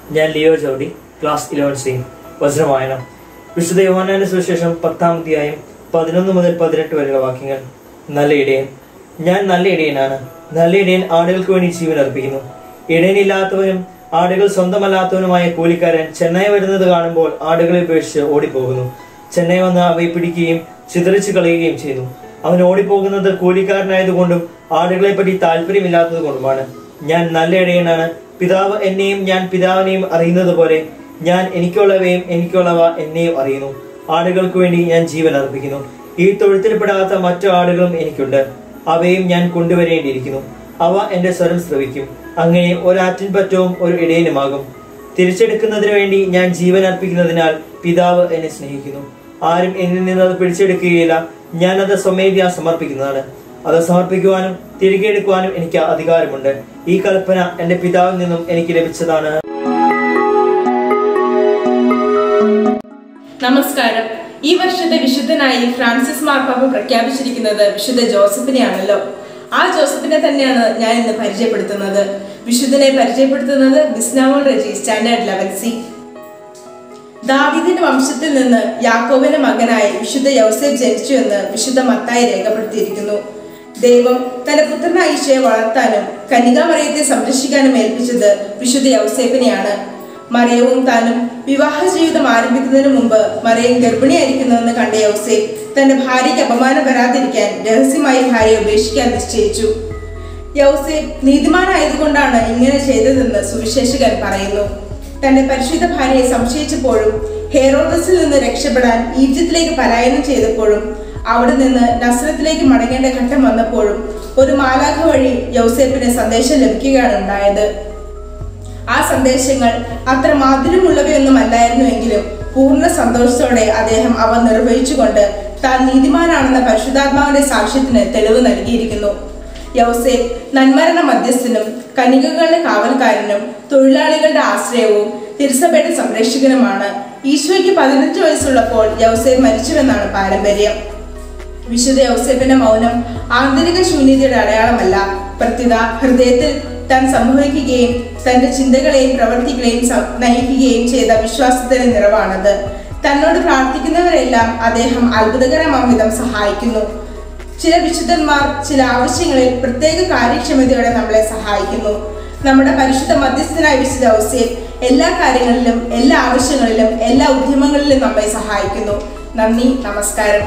ഞാൻ ലിയോ ജോഡി class Eleven C വജ്രമായണം വിശുദ്ധ യോഹനാന്റെ സുവിശേഷം പത്താം അധ്യായം പതിനൊന്ന് മുതൽ പതിനെട്ട് വരെയുള്ള വാക്യങ്ങൾ നല്ല ഇടയൻ ഞാൻ നല്ല ഇടയനാണ് നല്ല ഇടയൻ ആടുകൾക്ക് വേണ്ടി ജീവൻ അർപ്പിക്കുന്നു ഇടയനില്ലാത്തവനും ആടുകൾ സ്വന്തമല്ലാത്തവനുമായ കൂലിക്കാരൻ ചെന്നൈ വരുന്നത് കാണുമ്പോൾ ആടുകളെ ഉപേക്ഷിച്ച് ഓടിപ്പോകുന്നു ചെന്നൈ വന്ന് അവയെ പിടിക്കുകയും ചിതറിച്ചു കളയുകയും ചെയ്യുന്നു അവൻ ഓടിപ്പോകുന്നത് കൂലിക്കാരനായതുകൊണ്ടും ആടുകളെ പറ്റി താല്പര്യമില്ലാത്തത് കൊണ്ടുമാണ് ഞാൻ നല്ല ഇടയനാണ് പിതാവ് എന്നെയും ഞാൻ പിതാവിനെയും അറിയുന്നത് പോലെ ഞാൻ എനിക്കുള്ളവയും എനിക്കുള്ളവ എന്നെയും അറിയുന്നു ആടുകൾക്ക് വേണ്ടി ഞാൻ ജീവൻ അർപ്പിക്കുന്നു ഈ തൊഴുത്തിൽപ്പെടാത്ത മറ്റു ആടുകളും എനിക്കുണ്ട് അവയും ഞാൻ കൊണ്ടുവരേണ്ടിയിരിക്കുന്നു അവ എന്റെ സ്വരം ശ്രവിക്കും അങ്ങനെ ഒരാറ്റിൻ പറ്റവും ഒരു ഇടയനുമാകും തിരിച്ചെടുക്കുന്നതിന് വേണ്ടി ഞാൻ ജീവൻ അർപ്പിക്കുന്നതിനാൽ പിതാവ് എന്നെ സ്നേഹിക്കുന്നു ആരും എന്നിൽ നിന്ന് അത് പിടിച്ചെടുക്കുകയില്ല ഞാൻ അത് സ്വമേധ്യ സമർപ്പിക്കുന്നതാണ് അത് സമർപ്പിക്കുവാനും തിരികെ എടുക്കുവാനും എനിക്ക് അധികാരമുണ്ട് ഈ കൽപ്പന എന്റെ പിതാവിൽ നിന്നും എനിക്ക് ലഭിച്ചതാണ് നമസ്കാരം ഈ വർഷത്തെ വിശുദ്ധനായി ഫ്രാൻസിസ് മാർപ്പാപ്പ പ്രഖ്യാപിച്ചിരിക്കുന്നത് വിശുദ്ധ ജോസഫിനെയാണല്ലോ ആ ജോസഫിനെ തന്നെയാണ് ഞാൻ ഇന്ന് പരിചയപ്പെടുത്തുന്നത് വിശുദ്ധനെ പരിചയപ്പെടുത്തുന്നത് Bisnamol Reji standard level C ദാവീദിന്റെ വംശത്തിൽ നിന്ന് യാക്കോബിന്റെ മകനായി വിശുദ്ധ യൗസേഫ് ജനിച്ചു എന്ന് വിശുദ്ധ മത്തായി രേഖപ്പെടുത്തിയിരിക്കുന്നു ദൈവം തന്റെ പുത്രനായ ഈശോയെ വളർത്താനും കന്യകാമറിയത്തെ സംരക്ഷിക്കാനും ഏൽപ്പിച്ചത് വിശുദ്ധ യൗസേപ്പിനെയാണ് മറിയവും താനും വിവാഹ ജീവിതം ആരംഭിക്കുന്നതിന് മുമ്പ് മറിയം ഗർഭിണിയായിരിക്കുന്നുവെന്ന് കണ്ട യൗസേഫ് തന്റെ ഭാര്യയ്ക്ക് അപമാനം വരാതിരിക്കാൻ രഹസ്യമായി ഭാര്യയെ ഉപേക്ഷിക്കാൻ നിശ്ചയിച്ചു യൗസേഫ് നീതിമാനായതുകൊണ്ടാണ് ഇങ്ങനെ ചെയ്തതെന്ന് സുവിശേഷകൻ പറയുന്നു തന്റെ പരിശുദ്ധ ഭാര്യയെ സംശയിച്ചപ്പോഴും ഹെറോദസിൽ നിന്ന് രക്ഷപ്പെടാൻ ഈജിപ്തിലേക്ക് പലായനം ചെയ്തപ്പോഴും അവിടെ നിന്ന് നസ്രത്തിലേക്ക് മടങ്ങേണ്ട ഘട്ടം വന്നപ്പോഴും ഒരു മാലാഖ വഴി യൗസേപ്പിന് സന്ദേശം ലഭിക്കുകയാണ് ഉണ്ടായത് ആ സന്ദേശങ്ങൾ അത്ര മാധുര്യമുള്ളവയൊന്നും അല്ലായിരുന്നുവെങ്കിലും പൂർണ്ണ സന്തോഷത്തോടെ അദ്ദേഹം അവ നിർവഹിച്ചുകൊണ്ട് താൻ നീതിമാനാണെന്ന പരിശുദ്ധാത്മാവിന്റെ സാക്ഷ്യത്തിന് തെളിവ് നൽകിയിരിക്കുന്നു യൗസേഫ് നന്മരണ മധ്യസ്ഥനും കനികകളുടെ കാവൽക്കാരനും തൊഴിലാളികളുടെ ആശ്രയവും തിരുസഭയുടെ സംരക്ഷകനുമാണ് ഈശോയ്ക്ക് പതിനഞ്ച് വയസ്സുള്ളപ്പോൾ യൗസേഫ് മരിച്ചുവെന്നാണ് പാരമ്പര്യം വിശുദ്ധ യൗസേപ്പിന്റെ മൗനം ആന്തരിക ശൂന്യതയുടെ അടയാളമല്ല പ്രത്യുത ഹൃദയത്തിൽ താൻ സംഭവിക്കുകയും തന്റെ ചിന്തകളെയും പ്രവർത്തികളെയും സം- നയിക്കുകയും ചെയ്ത വിശ്വാസത്തിന്റെ നിറവാണത് തന്നോട് പ്രാർത്ഥിക്കുന്നവരെല്ലാം അദ്ദേഹം അത്ഭുതകരമാം വിധം സഹായിക്കുന്നു ചില വിശുദ്ധന്മാർ ചില ആവശ്യങ്ങളിൽ പ്രത്യേക കാര്യക്ഷമതയോടെ നമ്മളെ സഹായിക്കുന്നു നമ്മുടെ പരിശുദ്ധ മധ്യസ്ഥനായ വിശുദ്ധ ഔസേഫ് എല്ലാ കാര്യങ്ങളിലും എല്ലാ ആവശ്യങ്ങളിലും എല്ലാ ഉദ്യമങ്ങളിലും നമ്മെ സഹായിക്കുന്നു നന്ദി നമസ്കാരം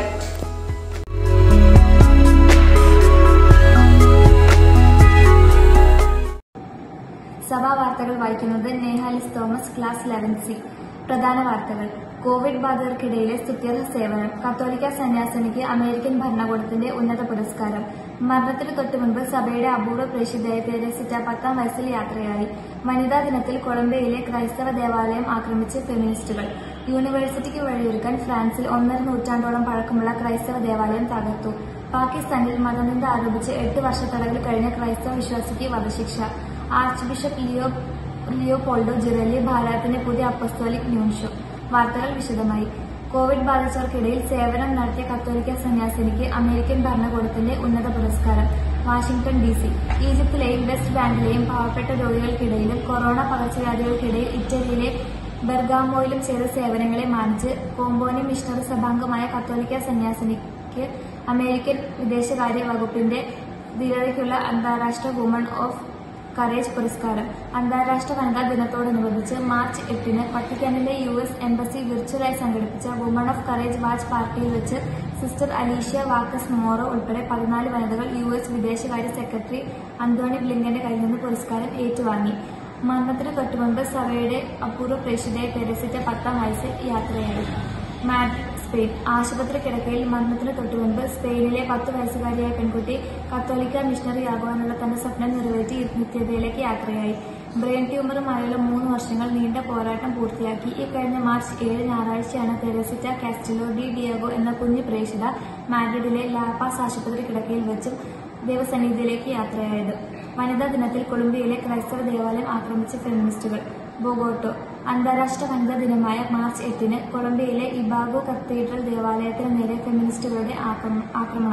സഭാ വാർത്തകൾ വായിക്കുന്നത് Nehalis Thomas class eleven C പ്രധാന വാർത്തകൾ കോവിഡ് ബാധിതർക്കിടയിലെ സ്തുത്യർഹ സേവനം കത്തോലിക്ക സന്യാസിനിക്ക് അമേരിക്കൻ ഭരണകൂടത്തിന്റെ ഉന്നത പുരസ്കാരം മരണത്തിന് തൊട്ടുമുൻപ് സഭയുടെ അപൂർവ പ്രേക്ഷിതയായ തെരേസിറ്റ പത്താം വയസ്സിൽ യാത്രയായി വനിതാ ദിനത്തിൽ കൊളംബിയയിലെ ക്രൈസ്തവ ദേവാലയം ആക്രമിച്ച് ഫെമിനിസ്റ്റുകൾ യൂണിവേഴ്സിറ്റിക്ക് വഴിയൊരുക്കാൻ ഫ്രാൻസിൽ ഒന്നര നൂറ്റാണ്ടോളം പഴക്കമുള്ള ക്രൈസ്തവ ദേവാലയം തകർത്തു പാകിസ്ഥാനിൽ മതനിന്ദ ആരോപിച്ച് എട്ട് വർഷ തടവിൽ കഴിഞ്ഞ ക്രൈസ്തവ വിശ്വാസിക്ക് വധശിക്ഷ archbishop Leo Leopoldo Girelli ഭാരതത്തിന്റെ പുതിയ അപ്പസ്തോലിക് ന്യൂൻഷോ വാർത്തകൾ വിശദമായി കോവിഡ് ബാധിച്ചവർക്കിടയിൽ സേവനം നടത്തിയ കത്തോലിക്ക സന്യാസിനിക്ക് അമേരിക്കൻ ഭരണകൂടത്തിന്റെ ഉന്നത പുരസ്കാരം വാഷിംഗ്ടൺ ഡി സി ഈജിപ്തിലെയും വെസ്റ്റ് ബാങ്കിലെയും പാവപ്പെട്ട രോഗികൾക്കിടയിലും കൊറോണ പകർച്ചവ്യാധികൾക്കിടയിൽ ഇറ്റലിയിലെ ബെർഗാമോയിലും ചെയ്ത സേവനങ്ങളെ മാനിച്ച് കോമ്പോനി മിഷണറി സഭാംഗമായ കത്തോലിക്ക സന്യാസിനിക്ക് അമേരിക്കൻ വിദേശകാര്യ വകുപ്പിന്റെ ധീരതയ്ക്കുള്ള അന്താരാഷ്ട്ര വുമൺ ഓഫ് കറേജ് പുരസ്കാരം അന്താരാഷ്ട്ര വനിതാ ദിനത്തോടനുബന്ധിച്ച് മാർച്ച് എട്ടിന് വത്തിക്കാനിലെ യു എസ് എംബസി വിർച്വലായി സംഘടിപ്പിച്ച വുമൺ ഓഫ് കറേജ് വാച്ച് പാർട്ടിയിൽ വെച്ച് സിസ്റ്റർ അലീഷ്യ വാക്കസ് മൊമോറോ ഉൾപ്പെടെ പതിനാല് വനിതകൾ യു എസ് വിദേശകാര്യ സെക്രട്ടറി അന്തോണി ബ്ലിങ്കന്റെ കയ്യിൽ നിന്ന് പുരസ്കാരം ഏറ്റുവാങ്ങി മരണത്തിന് തൊട്ടുമുൻപ് സഭയുടെ അപൂർവ പ്രേക്ഷിതയെ തെരസിറ്റ പത്താം വയസ്സിൽ യാത്രയായി മാഡ്രിഡ് സ്പെയിൻ ആശുപത്രി കിടക്കയിൽ മരണത്തിന് തൊട്ടുമുൻപ് സ്പെയിനിലെ പത്ത് വയസ്സുകാരിയായ പെൺകുട്ടി കത്തോലിക്ക മിഷണറി ആകുവാനുള്ള തന്റെ സ്വപ്നം നിറവേറ്റി നിത്യതയിലേക്ക് യാത്രയായി ബ്രെയിൻ ട്യൂമറുമായുള്ള മൂന്ന് വർഷങ്ങൾ നീണ്ട പോരാട്ടം പൂർത്തിയാക്കി ഈ കഴിഞ്ഞ മാർച്ച് ഏഴ് ഞായറാഴ്ചയാണ് തെരസിറ്റ കാസ്റ്റിലോ ഡി ഡിയാഗോ എന്ന കുഞ്ഞു പ്രേക്ഷിത മാഡ്രിഡിലെ ലാപാസ് ആശുപത്രി കിടക്കയിൽ വെച്ചും ദൈവസന്നിധിയിലേക്ക് യാത്രയായത് വനിതാ ദിനത്തിൽ കൊളംബിയയിലെ ക്രൈസ്തവ ദേവാലയം ആക്രമിച്ച ഫെമിനിസ്റ്റുകൾ ബൊഗോട്ടോ അന്താരാഷ്ട്ര വനിതാ ദിനമായ മാർച്ച് എട്ടിന് കൊളംബിയയിലെ ഇബാഗോ കത്തീഡ്രൽ ദേവാലയത്തിന് നേരെ ഫെമിനിസ്റ്റുകളുടെ ആക്രമ- ആക്രമണം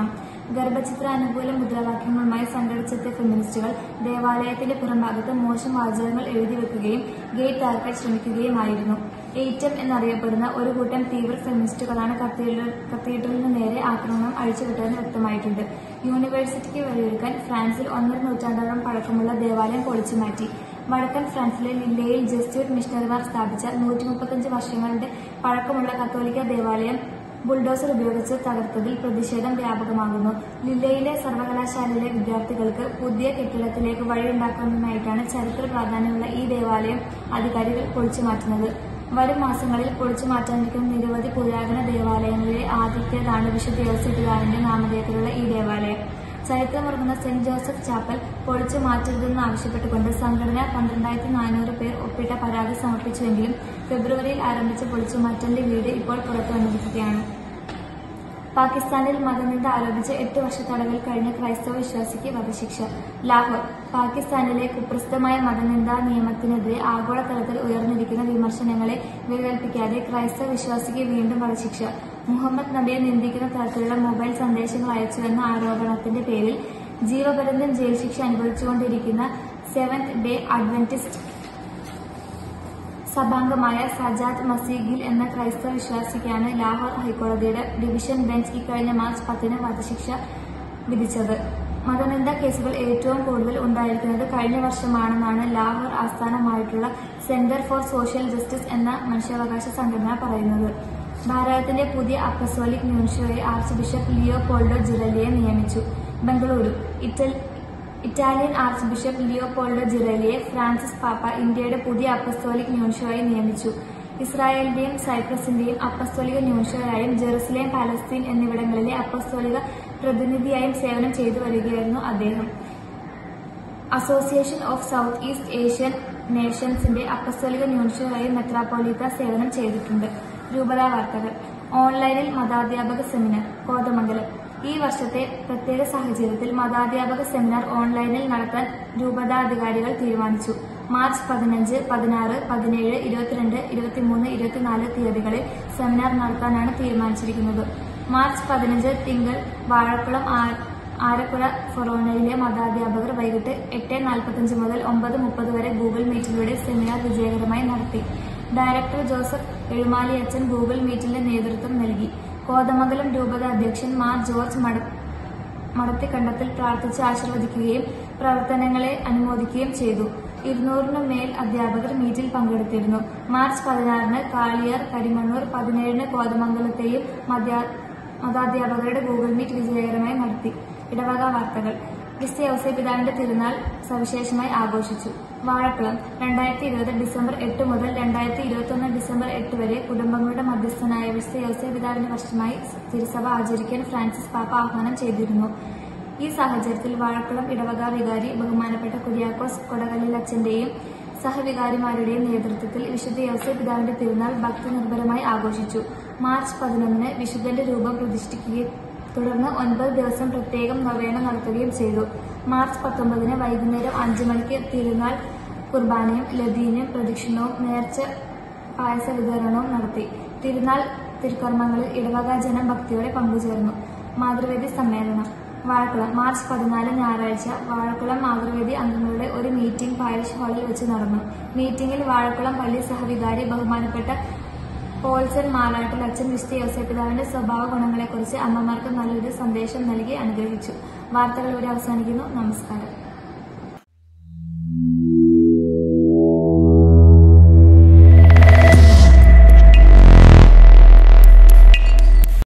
ഗർഭചിത്രാനുകൂല മുദ്രാവാക്യങ്ങളുമായി സംഘടിച്ചെത്തിയ ഫെമിനിസ്റ്റുകൾ ദേവാലയത്തിന്റെ പുറംഭാഗത്ത് മോശം വാചകങ്ങൾ എഴുതി വെക്കുകയും ഗേറ്റ് തകർക്കാൻ ശ്രമിക്കുകയുമായിരുന്നു എയ്റ്റം എന്നറിയപ്പെടുന്ന ഒരു കൂട്ടം തീവ്ര ഫെമിനിസ്റ്റുകളാണ് കത്തീഡ്രൽ- കത്തീഡ്രലിന് നേരെ ആക്രമണം അഴിച്ചുവിട്ടതെന്ന് വ്യക്തമായിട്ടുണ്ട് യൂണിവേഴ്സിറ്റിക്ക് വഴിയൊരുക്കാൻ ഫ്രാൻസിൽ ഒന്നര നൂറ്റാണ്ടോളം പഴക്കമുള്ള ദേവാലയം പൊളിച്ചു മാറ്റി വടക്കൻ ഫ്രാൻസിലെ ലില്ലയിൽ ജസ്യൂട്ട് മിഷണറിമാർ സ്ഥാപിച്ച നൂറ്റി മുപ്പത്തഞ്ച് വർഷങ്ങളുടെ പഴക്കമുള്ള കത്തോലിക്ക ദേവാലയം ബുൾഡോസർ ഉപയോഗിച്ച് തകർത്തതിൽ പ്രതിഷേധം വ്യാപകമാകുന്നു ലില്ലയിലെ സർവകലാശാലയിലെ വിദ്യാർത്ഥികൾക്ക് പുതിയ കെട്ടിടത്തിലേക്ക് വഴിയുണ്ടാക്കുന്നതിനായിട്ടാണ് ചരിത്ര പ്രാധാന്യമുള്ള ഈ ദേവാലയം അധികാരികൾ പൊളിച്ചു മാറ്റുന്നത് വരും മാസങ്ങളിൽ പൊളിച്ചു മാറ്റാനിരിക്കുന്ന നിരവധി പുരാതന ദേവാലയങ്ങളിലെ ആദ്യത്തേതാണ് വിശുദ്ധ യോസിപ്പിതാവിന്റെ നാമധേയത്തിലുള്ള ഈ ദേവാലയം ചരിത്രമുറങ്ങുന്ന സെന്റ് ജോസഫ് ചാപ്പൽ പൊളിച്ചു മാറ്റരുതെന്ന് ആവശ്യപ്പെട്ടുകൊണ്ട് സംഘടന പന്ത്രണ്ടായിരത്തി നാനൂറ് പേർ ഒപ്പിട്ട പരാതി സമർപ്പിച്ചുവെങ്കിലും ഫെബ്രുവരിയിൽ ആരംഭിച്ച പൊളിച്ചുമാറ്റലിന്റെ വീട് ഇപ്പോൾ പുറത്തു വന്നിരിക്കുകയാണ് പാകിസ്ഥാനിൽ മതനിന്ദ ആരോപിച്ച് എട്ട് വർഷ തടവിൽ കഴിഞ്ഞ ക്രൈസ്തവ വിശ്വാസിക്ക് വധശിക്ഷ ലാഹോർ പാകിസ്ഥാനിലെ കുപ്രസിദ്ധമായ മതനിന്ദാ നിയമത്തിനെതിരെ ആഗോളതലത്തിൽ ഉയർന്നിരിക്കുന്ന വിമർശനങ്ങളെ വികൽപ്പിക്കാതെ ക്രൈസ്തവ വിശ്വാസിക്ക് വീണ്ടും വധശിക്ഷ മുഹമ്മദ് നബിയെ നിന്ദിക്കുന്ന തരത്തിലുള്ള മൊബൈൽ സന്ദേശങ്ങൾ അയച്ചുവെന്ന ആരോപണത്തിന്റെ പേരിൽ ജീവപര്യന്തം ജയിൽ ശിക്ഷ അനുഭവിച്ചുകൊണ്ടിരിക്കുന്ന സെവൻത് ഡേ അഡ്വന്റിസ്റ്റ് സഭാംഗമായ സജാദ് മസീഗിൽ എന്ന ക്രൈസ്തവ വിശ്വാസിക്കാണ് ലാഹോർ ഹൈക്കോടതിയുടെ ഡിവിഷൻ ബെഞ്ച് ഇക്കഴിഞ്ഞ മാർച്ച് പത്തിന് വധശിക്ഷ വിധിച്ചത് മതനിന്ദ കേസുകൾ ഏറ്റവും കൂടുതൽ ഉണ്ടായിരിക്കുന്നത് കഴിഞ്ഞ വർഷമാണെന്നാണ് ലാഹോർ ആസ്ഥാനമായിട്ടുള്ള സെന്റർ ഫോർ സോഷ്യൽ ജസ്റ്റിസ് എന്ന മനുഷ്യാവകാശ സംഘടന പറയുന്നത് ഭാരതത്തിന്റെ പുതിയ അപ്പസോലിക് ന്യൂൻഷോയെ ആർച്ച് ബിഷപ്പ് ലിയോ പോൾഡോ ജിറലിയെ നിയമിച്ചു ബംഗളൂരു ഇറ്റൽ ഇറ്റാലിയൻ ആർച്ച് ബിഷപ്പ് ലിയോപോൾഡോ ജിറലിയെ ഫ്രാൻസിസ് പാപ്പ ഇന്ത്യയുടെ പുതിയ അപ്പസ്തോലിക് ന്യൂൻഷോയായി നിയമിച്ചു ഇസ്രായേലിന്റെയും സൈപ്രസിന്റെയും അപ്പസ്തോലിക ന്യൂൻഷോയായും ജെറുസലേം പാലസ്തീൻ എന്നിവിടങ്ങളിലെ അപ്പസ്തോലിക പ്രതിനിധിയായും സേവനം ചെയ്തു വരികയായിരുന്നു അദ്ദേഹം association of south east Asian നേഷൻസിന്റെ അപ്പസ്തോലിക ന്യൂൻഷോയായി മെത്രാപ്പോലീത്ത സേവനം ചെയ്തിട്ടുണ്ട് രൂപതാ വാർത്തകൾ ഓൺലൈനിൽ മതാധ്യാപക സെമിനാർ കോതമംഗലം ഈ വർഷത്തെ പ്രത്യേക സാഹചര്യത്തിൽ മതാധ്യാപക സെമിനാർ ഓൺലൈനിൽ നടത്താൻ രൂപതാധികാരികൾ തീരുമാനിച്ചു മാർച്ച് പതിനഞ്ച് പതിനാറ് പതിനേഴ് ഇരുപത്തിരണ്ട് ഇരുപത്തിമൂന്ന് ഇരുപത്തിനാല് തീയതികളിൽ സെമിനാർ നടത്താനാണ് തീരുമാനിച്ചിരിക്കുന്നത് മാർച്ച് പതിനഞ്ച് തിങ്കൾ വാഴക്കുളം ആ- ആരപ്പുഴ ഫൊറോണയിലെ മതാധ്യാപകർ വൈകിട്ട് എട്ട് നാൽപ്പത്തഞ്ച് മുതൽ ഒമ്പത് മുപ്പത് വരെ ഗൂഗിൾ മീറ്റിലൂടെ സെമിനാർ വിജയകരമായി നടത്തി ഡയറക്ടർ ജോസഫ് എഴുമാലി അച്ഛൻ ഗൂഗിൾ മീറ്റിന്റെ നേതൃത്വം നൽകി കോതമംഗലം രൂപത അധ്യക്ഷൻ മാർ ജോർജ് മട മടത്തിക്കണ്ടത്തിൽ പ്രാർത്ഥിച്ച് ആശീർവദിക്കുകയും പ്രവർത്തനങ്ങളെ അനുമോദിക്കുകയും ചെയ്തു ഇരുന്നൂറിനു മേൽ അധ്യാപകർ മീറ്റിൽ പങ്കെടുത്തിരുന്നു മാർച്ച് പതിനാറിന് കാളിയാർ കരിമണ്ണൂർ പതിനേഴിന് കോതമംഗലത്തെയും മധ്യ- മതാധ്യാപകരുടെ ഗൂഗിൾ മീറ്റ് വിജയകരമായി നടത്തി ഇടവക വാർത്തകൾ ക്രിസ്ത്യ ഔസേപിതാവിന്റെ തിരുനാൾ സവിശേഷമായി ആഘോഷിച്ചു വാഴക്കുളം രണ്ടായിരത്തി ഇരുപത് ഡിസംബർ എട്ട് മുതൽ രണ്ടായിരത്തി ഇരുപത്തി ഒന്ന് ഡിസംബർ എട്ട് വരെ കുടുംബങ്ങളുടെ മധ്യസ്ഥനായ വിശുദ്ധ ഔസേപിതാവിന്റെ വർഷമായി തിരുസഭ ആചരിക്കാൻ ഫ്രാൻസിസ് പാപ്പ ആഹ്വാനം ചെയ്തിരുന്നു ഈ സാഹചര്യത്തിൽ വാഴക്കുളം ഇടവക വികാരി ബഹുമാനപ്പെട്ട കുര്യാക്കോസ് കൊടകല്ലിൽ അച്ഛന്റെയും സഹവികാരിമാരുടെയും നേതൃത്വത്തിൽ വിശുദ്ധ യൗസേ പിതാവിന്റെ തിരുനാൾ ഭക്തി നിർഭരമായി ആഘോഷിച്ചു മാർച്ച് പതിനൊന്നിന് വിശുദ്ധന്റെ രൂപം പ്രതിഷ്ഠിക്കുകയും തുടർന്ന് ഒൻപത് ദിവസം പ്രത്യേകം നൊവേന നടത്തുകയും ചെയ്തു മാർച്ച് പത്തൊമ്പതിന് വൈകുന്നേരം അഞ്ചു മണിക്ക് തിരുനാൾ കുർബാനയും ലതീനും പ്രദക്ഷിണവും നേർച്ച പായസ വിതരണവും നടത്തി തിരുനാൾ തിരുക്കർമ്മങ്ങളിൽ ഇടവക ജനം ഭക്തിയോടെ പങ്കുചേർന്നു മാതൃവേദി സമ്മേളനം വാഴക്കുളം മാർച്ച് പതിനാല് ഞായറാഴ്ച വാഴക്കുളം മാതൃവേദി അംഗങ്ങളുടെ ഒരു മീറ്റിംഗ് പാരിഷ് ഹാളിൽ വെച്ച് നടന്നു മീറ്റിംഗിൽ വാഴക്കുളം പള്ളി സഹവികാരി ബഹുമാനപ്പെട്ട പോൾസൺ മാലാട്ടിൽ അച്ഛൻ വിശുദ്ധ യോസേപിതാവിന്റെ സ്വഭാവ ഗുണങ്ങളെക്കുറിച്ച് അമ്മമാർക്ക് നല്ലൊരു സന്ദേശം നൽകി അനുഗ്രഹിച്ചു വാർത്തകൾ ഇവിടെ അവസാനിക്കുന്നു നമസ്കാരം